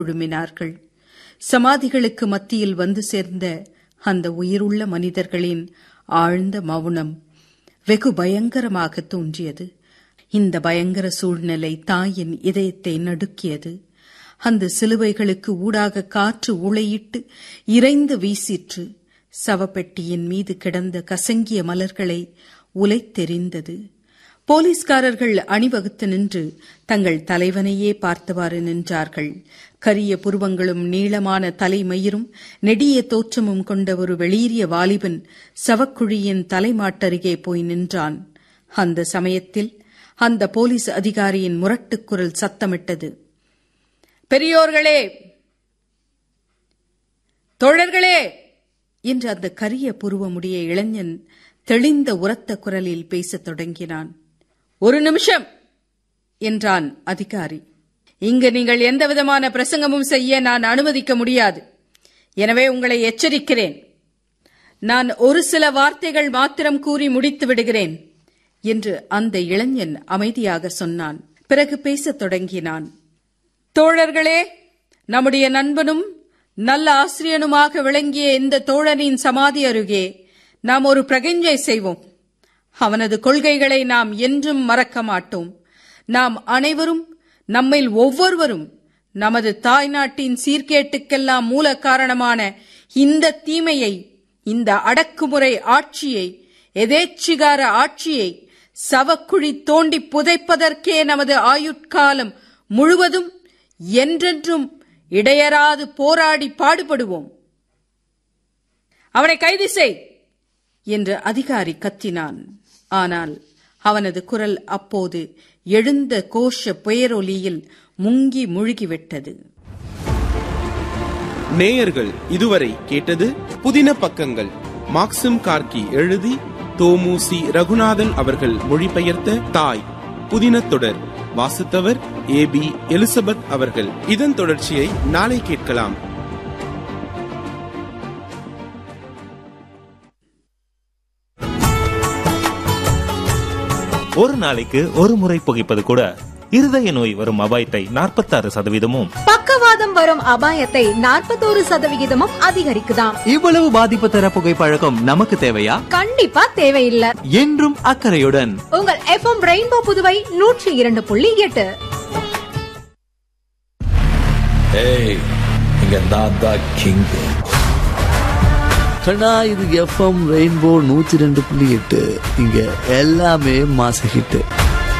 குழுமினார்கள் சமாதிகளுக்கு மத்தியில் வந்து சேர்ந்த அந்த உயிருள்ள மனிதர்களின் ஆழ்ந்த மௌனம் வெகு பயங்கரமாக தோன்றியது இந்த பயங்கர சூழ்நிலை தாயின் இதயத்தை நடுக்கியது அந்த சிலுவைகளுக்கு ஊடாக காற்று உளையிட்டு இறைந்து வீசிற்று சவப்பெட்டியின் மீது கிடந்த கசங்கிய மலர்களை உலைத்தெறிந்தது போலீஸ்காரர்கள் அணிவகுத்து நின்று தங்கள் தலைவனையே பார்த்தவாறு நின்றார்கள் கரிய புருவங்களும் நீளமான தலைமயிரும் நெடிய தோற்றமும் கொண்ட ஒரு வெளியேறிய வாலிபன் சவக்குழியின் தலைமாட்டருகே போய் நின்றான் அந்த சமயத்தில் அந்த போலீஸ் அதிகாரியின் முரட்டுக் குரல் சத்தமிட்டது பெரியோர்களே தோழர்களே என்று அந்த கரிய புருவமுடைய இளைஞன் தெளிந்த உரத்த குரலில் பேசத் தொடங்கினான் ஒரு நிமிஷம் என்றான் அதிகாரி இங்கு நீங்கள் எந்தவிதமான பிரசங்கமும் செய்ய நான் அனுமதிக்க முடியாது எனவே உங்களை எச்சரிக்கிறேன் நான் ஒரு சில வார்த்தைகள் மாத்திரம் கூறி முடித்து விடுகிறேன் என்று அந்த இளைஞன் அமைதியாக சொன்னான் பிறகு பேசத் தொடங்கினான் தோழர்களே நம்முடைய நண்பனும் நல்ல ஆசிரியனுமாக விளங்கிய இந்த தோழனின் சமாதி அருகே நாம் ஒரு பிரகிஞ்சை செய்வோம் அவனது கொள்கைகளை நாம் என்றும் மறக்க மாட்டோம் நாம் அனைவரும் நம்மில் ஒவ்வொருவரும் நமது தாய்நாட்டின் சீர்கேட்டுக்கெல்லாம் மூல காரணமான இந்த தீமையை இந்த அடக்குமுறை ஆட்சியை எதேச்சிகார ஆட்சியை சவக்குழி தோண்டி புதைப்பதற்கே நமது ஆயுட்காலம் முழுவதும் என்றென்றும் இடையராது போராடி பாடுபடுவோம் அவனை கைது செய் என்று அதிகாரி கத்தினான் ஆனால் அவனது குரல் அப்போது எழுந்த கோஷ புயரொலியில் முங்கி முழுகிவிட்டது நேயர்கள் இதுவரை கேட்டது புதின பக்கங்கள் மாக்சிம் கார்கி எழுதி தோமுசி ரகுநாதன் அவர்கள் மொழிபெயர்த்த தாய் புதின தொடர் வாசித்தவர் ஏ பி எலிசபெத் அவர்கள் இதன் தொடர்ச்சியை நாளை கேட்கலாம் ஒரு நாளைக்கு ஒரு முறை புகைப்பது கூட இருதய நோய் வரும் அபாயத்தை நாற்பத்தாறு சதவீதமும் பக்கவாதம் வரும் அபாயத்தை நாற்பத்தோரு சதவிகிதமும் அதிகரிக்குதாம் இவ்வளவு பாதிப்பு தர புகைப்பழக்கம் நமக்கு தேவையா கண்டிப்பா தேவையில்லை என்றும் அக்கறையுடன் உங்கள் எஃப்எம் ரெயின்போ புதுவை நூற்றி இரண்டு புள்ளி எட்டு ஏய் இங்க நான் தான் கிங் கண்ணா இது எஃப்எம் ரெயின்போ நூத்தி ரெண்டு புள்ளி எட்டு இங்க எல்லாமே மாச ஹிட்டு